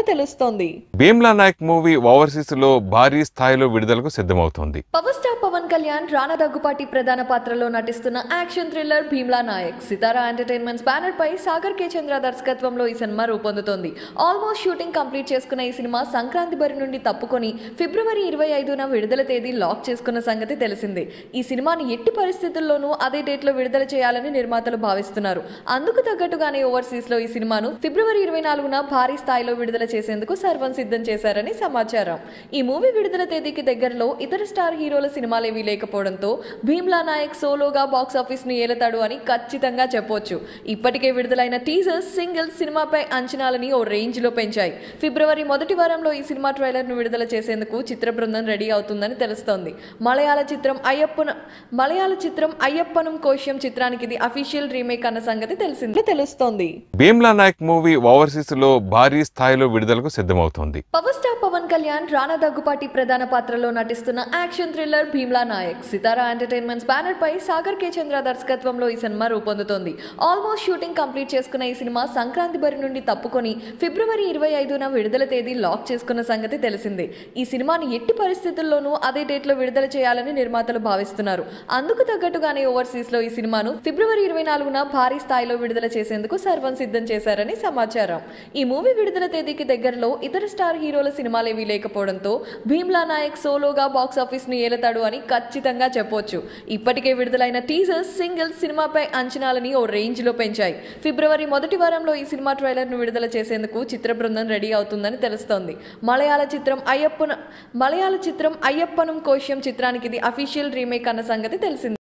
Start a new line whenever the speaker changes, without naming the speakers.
తెలుస్తోంది
Bheemla Naik movie overseas లో భారీ స్థాయిలో విడుదలకు సిద్ధమవుతోంది
పవర్ స్టార్ పవన్ కళ్యాణ్ రానా దగ్గుపాటి ప్రధాన పాత్రలో నటిస్తున్న action thriller Bheemla Nayak Sithara entertainments banner పై సాగర్ కే చంద్ర దర్శకత్వంలో ఈ సినిమా రూపొందుతోంది ఆల్మోస్ట్ షూటింగ్ కంప్లీట్ చేసుకున్న ఈ సినిమా సంక్రాంతి బరి నుండి తప్పుకొని ఫిబ్రవరి ఇరవై ఐదున విడుదల తేదీ లాక్ చేసుకున్న సంగతి తెలిసిందే ఈ సినిమాని ఎట్టి పరిస్థితుల్లోనూ అదే డేట్ లో విడుదల చేయాలని నిర్మాతలు భావిస్తున్నారు అందుకు తగ్గట్టుగానే ఓవర్సీస్ లో ఈ సినిమాను ఫిబ్రవరి ఇరవై నాలుగున భారీ స్థాయిలో విడుదల చేసేందుకు సర్వం సిద్ధం చేశారని సమాచారం ఈ మూవీ విడుదల తేదీకి దగ్గరలో ఇతర స్టార్ హీరోల సినిమాలేవీ లేకపోవడంతో భీమ్లా నాయక్ సోలోగా బాక్స్ ఆఫీస్ ను ఏలతాడు అని ఖచ్చితంగా చెప్పొచ్చు ఇప్పటికే విడుదలైన టీజర్స్ సింగిల్స్ సినిమాపై అంచనాలని ఓ రేంజ్ లో పెంచాయి ఫిబ్రవరి మొదటి వారంలో ఈ సినిమా ట్రైలర్ ను విడుదల చేసేందుకు చిత్ర బృందం రెడీ అవుతుందని తెలుస్తోంది మలయాళ చిత్రం అయ్యప్పన మలయాళ చిత్రం అయ్యప్పనం కోశ్యం చిత్రానికి ఇది అఫీషియల్ రీమేక్ అన్న సంగతి తెలిసిందే తెలుస్తోంది
భీమ్లా నాయక్ మూవీ ఓవర్సీస్ లో భారీ స్థాయిలో విడుదలకు సిద్ధమవుతోంది
పవర్ స్టార్ పవన్ కళ్యాణ్ రానా దగ్గుపాటి ప్రధాన పాత్రలో నటిస్తున్న action thriller Bheemla Nayak Sithara entertainments banner పై సాగర్ కే చంద్ర దర్శకత్వంలో ఈ సినిమా రూపొందుతోంది ఆల్మోస్ట్ షూటింగ్ కంప్లీట్ చేసుకున్న ఈ సినిమా సంక్రాంతి బరి నుండి తప్పుకొని ఫిబ్రవరి ఇరవై ఐదున విడుదల తేదీ లాక్ చేసుకున్న సంగతి తెలిసిందే ఈ సినిమాని ఎట్టి పరిస్థితుల్లోనూ అదే డేట్ లో విడుదల చేయాలని నిర్మాతలు భావిస్తున్నారు అందుకు తగ్గట్టుగానే ఓవర్సీస్ లో ఈ సినిమాను ఫిబ్రవరి ఇరవై నాలుగున భారీ స్థాయిలో విడుదల చేసేందుకు సర్వం సిద్ధం చేశారని సమాచారం ఈ మూవీ విడుదల తేదీకి దగ్గరలో ఇతర స్టార్ హీరోల సినిమాలేవీ లేకపోవడంతో భీమ్లా నాయక్ సోలోగా బాక్స్ ఆఫీస్ ను ఏలతాడు అని ఖచ్చితంగా చెప్పొచ్చు ఇప్పటికే విడుదలైన టీజర్స్ సింగిల్స్ సినిమాపై అంచనాలని ఓ రేంజ్ లో పెంచాయి ఫిబ్రవరి మొదటి వారంలో ఈ సినిమా ట్రైలర్ ను విడుదల చేసేందుకు చిత్ర బృందం రెడీ అవుతుందని తెలుస్తోంది మలయాళ చిత్రం అయ్యప్పన మలయాళ చిత్రం అయ్యప్పనం కోశ్యం చిత్రానికి ఇది అఫీషియల్ రీమేక్ అన్న సంగతి తెలిసింది